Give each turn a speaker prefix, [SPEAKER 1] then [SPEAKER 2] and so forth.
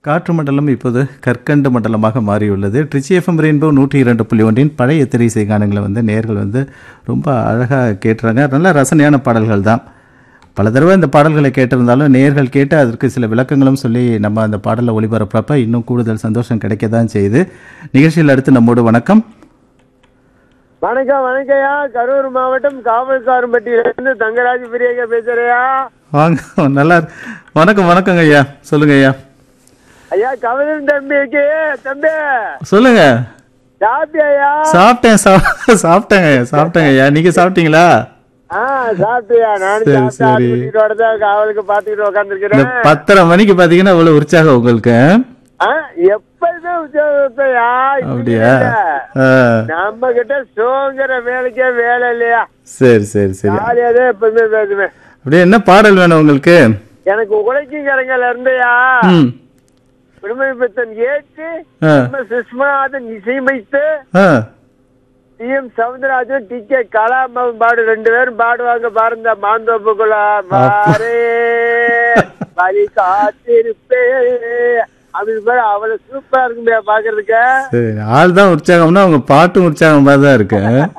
[SPEAKER 1] காற்று மண்டலம் இப்போது கற்கண்டு மண்டலமாக மாறியுள்ளது ட்ரிச்சி எஃப்எம் ரெயின்போ நூற்றி இரண்டு புள்ளி ஒன்றின் பழைய திரைசை கானங்களை வந்து நேர்கள் வந்து ரொம்ப அழகாக கேட்டுறாங்க நல்ல ரசனையான பாடல்கள் தான் பல தடவை இந்த பாடல்களை கேட்டிருந்தாலும் நேர்கள் கேட்டு அதற்கு சில விளக்கங்களும் சொல்லி நம்ம அந்த பாடலை ஒளிபரப்புறப்ப இன்னும் கூடுதல் சந்தோஷம் கிடைக்க தான் செய்யுது நிகழ்ச்சியில் அடுத்து நம்மோடு வணக்கம்
[SPEAKER 2] வணக்கம் வணக்கம்யா கரூர் மாவட்டம் காவல்காரம்பட்டியிலிருந்து தங்கராஜ் பிரியங்க பேசுறியா
[SPEAKER 1] வாங்க நல்லா இரு- வணக்கம் வணக்கங்க ஐயா சொல்லுங்க ஐயா
[SPEAKER 2] ஐயா கவலன் தம்பிக்கு தம்பி
[SPEAKER 1] சொல்லுங்க
[SPEAKER 2] சாப்பிட்டியா
[SPEAKER 1] சாப்பிட்டேன் சா- சாப்பிட்டேங்க ஐயா சாப்பிட்டேங்க ஐயா நீங்க சாப்பிட்டீங்களா
[SPEAKER 2] ஆ சாப்பிட்டியா நானும்
[SPEAKER 1] சரி,
[SPEAKER 2] சாப்பிட்டேன்
[SPEAKER 1] சரி.
[SPEAKER 2] ஆட்டுக்குட்டியோட தான் காவலுக்கு பாத்துக்கிட்டு
[SPEAKER 1] இந்த
[SPEAKER 2] உட்காந்துருக்கிறேன்
[SPEAKER 1] பத்தரை மணிக்கு பாத்தீங்கன்னா அவ்வளவு உற்சாகம் உங்களுக்கு
[SPEAKER 2] ஆ எப்பயுமே உற்சாகத்தையா
[SPEAKER 1] அப்படியா ஆ,
[SPEAKER 2] நம்ம கிட்ட சோங்கிற வேலைக்கே வேலை இல்லையா
[SPEAKER 1] சரி சரி சரி
[SPEAKER 2] ஜாலியாதே எப்பவுமே பேசுவேன்
[SPEAKER 1] அப்படியே என்ன பாடல் வேணும் உங்களுக்கு
[SPEAKER 2] எனக்கு உழைக்கிங்கிறங்கல இருந்தையா
[SPEAKER 1] ம்
[SPEAKER 2] விடுமை பித்தன் ஏற்று
[SPEAKER 1] ஆ,
[SPEAKER 2] நம்ம சுஷ்மாதன் இசையமைத்து
[SPEAKER 1] ஆ.
[SPEAKER 2] T M Soundararajan T K கலாமன் பாடு ரெண்டு பேரும் பாடுவாங்க பாருங்க மாந்தோப்புக்குள்ள பாரே வழி காத்திருப்பே அப்படின்னு பேர் அவ்வளவு சூப்பரா இருக்குமே பாக்குறதுக்கு
[SPEAKER 1] சரி ஆள் தான் உற்சாகம்னா உங்க பாட்டும் உற்சாகமா தான் இருக்கு